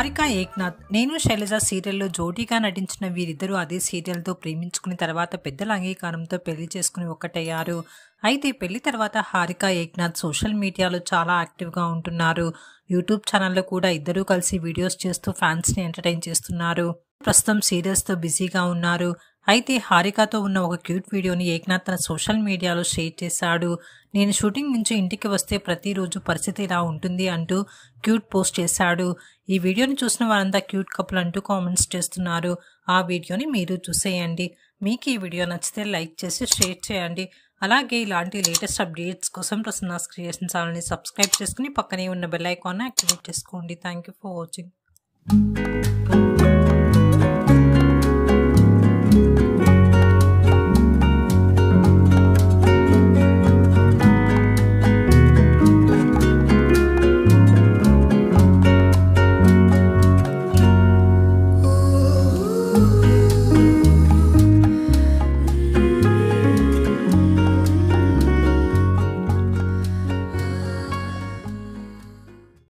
హారిక ఏక్నాథ్ నేను శైలజ సీరియల్లో జోడీగా నటించిన వీరిద్దరూ అదే సీరియల్తో ప్రేమించుకుని తర్వాత పెద్దల అంగీకారంతో పెళ్లి చేసుకుని ఒక్కటయ్యారు అయితే పెళ్లి తర్వాత హారిక ఏక్నాథ్ సోషల్ మీడియాలో చాలా యాక్టివ్గా ఉంటున్నారు యూట్యూబ్ ఛానల్లో కూడా ఇద్దరూ కలిసి వీడియోస్ చేస్తూ ఫ్యాన్స్ని ఎంటర్టైన్ చేస్తున్నారు ప్రస్తుతం సీరియల్స్తో బిజీగా ఉన్నారు అయితే హారికతో ఉన్న ఒక క్యూట్ వీడియోని ఏక్నాథ్ తన సోషల్ మీడియాలో షేర్ చేశాడు నేను షూటింగ్ నుంచి ఇంటికి వస్తే ప్రతిరోజు పరిస్థితి ఇలా ఉంటుంది అంటూ క్యూట్ పోస్ట్ చేశాడు ఈ వీడియోని చూసిన వారంతా క్యూట్ కపుల్ అంటూ కామెంట్స్ చేస్తున్నారు ఆ వీడియోని మీరు చూసేయండి మీకు ఈ వీడియో నచ్చితే లైక్ చేసి షేర్ చేయండి అలాగే ఇలాంటి లేటెస్ట్ అప్డేట్స్ కోసం ప్రసన్నాస్ క్రియేషన్ ఛానల్ని సబ్స్క్రైబ్ చేసుకుని పక్కనే ఉన్న బెల్ ఐకాన్ యాక్టివేట్ చేసుకోండి థ్యాంక్ యూ ఫర్ వాచింగ్